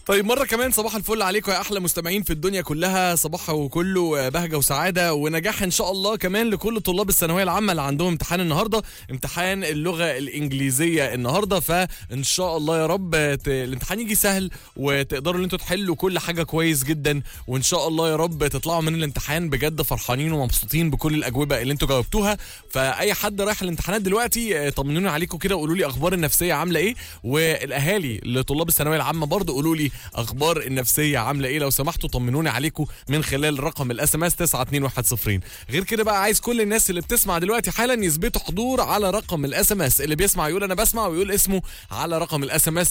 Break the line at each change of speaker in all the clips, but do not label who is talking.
طيب مرة كمان صباح الفل عليكم يا أحلى مستمعين في الدنيا كلها صباح وكله بهجة وسعادة ونجاح إن شاء الله كمان لكل طلاب الثانوية العامة اللي عندهم امتحان النهاردة امتحان اللغة الإنجليزية النهاردة فإن شاء الله يا رب ت- الامتحان يجي سهل وتقدروا إن أنتوا تحلوا كل حاجة كويس جدا وإن شاء الله يا رب تطلعوا من الامتحان بجد فرحانين ومبسوطين بكل الأجوبة اللي أنتوا جاوبتوها فأي حد رايح الامتحانات دلوقتي آه، طمنوني عليكم كده وقولوا لي أخبار النفسية عاملة إيه والأهالي لطلاب الثانوية العامة برضه قولوا لي اخبار النفسيه عامله ايه لو سمحتوا طمنوني عليكم من خلال رقم الاس ام اس 92110 غير كده بقى عايز كل الناس اللي بتسمع دلوقتي حالا يثبتوا حضور على رقم الاس ام اس اللي بيسمع يقول انا بسمع ويقول اسمه على رقم الاس ام اس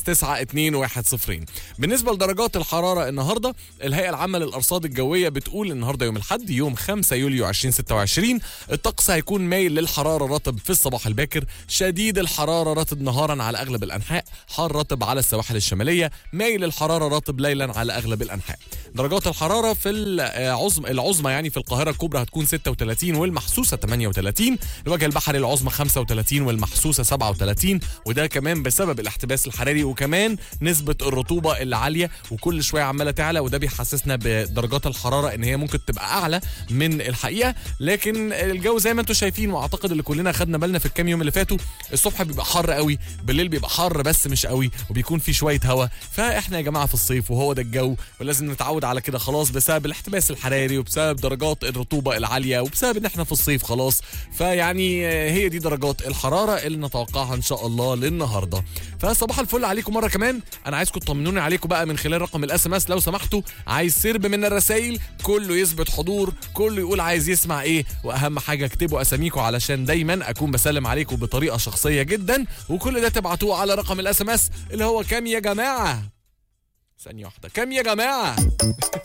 92110 بالنسبه لدرجات الحراره النهارده الهيئه العامه للارصاد الجويه بتقول النهارده يوم الاحد يوم 5 يوليو 2026 الطقس هيكون مايل للحراره رطب في الصباح الباكر شديد الحراره رطب نهارا على اغلب الانحاء حار رطب على السواحل الشماليه مايل الحراره رطب ليلا على اغلب الانحاء درجات الحراره في العظم العظمى يعني في القاهره الكبرى هتكون 36 والمحسوسه 38 الوجه البحري العظمى 35 والمحسوسه 37 وده كمان بسبب الاحتباس الحراري وكمان نسبه الرطوبه اللي عاليه وكل شويه عماله تعلى وده بيحسسنا بدرجات الحراره ان هي ممكن تبقى اعلى من الحقيقه لكن الجو زي ما انتم شايفين واعتقد اللي كلنا خدنا بالنا في الكام يوم اللي فاتوا الصبح بيبقى حر قوي بالليل بيبقى حر بس مش قوي وبيكون في شويه هواء فاحنا يا جماعه في الصيف وهو ده الجو ولازم نتعود على كده خلاص بسبب الاحتباس الحراري وبسبب درجات الرطوبه العاليه وبسبب ان احنا في الصيف خلاص فيعني آه، هي دي درجات الحراره اللي نتوقعها ان شاء الله للنهارده فصباح الفل عليكم مره كمان انا عايزكم تطمنوني عليكم بقى من خلال رقم الاس ام اس لو سمحتوا عايز سرب من الرسائل كله يثبت حضور كله يقول عايز يسمع ايه واهم حاجه اكتبوا اساميكم علشان دايما اكون بسلم عليكم بطريقه شخصيه جدا وكل ده تبعتوه على رقم الاس ام اس اللي هو كام يا جماعه ثانيه واحده كام يا جماعه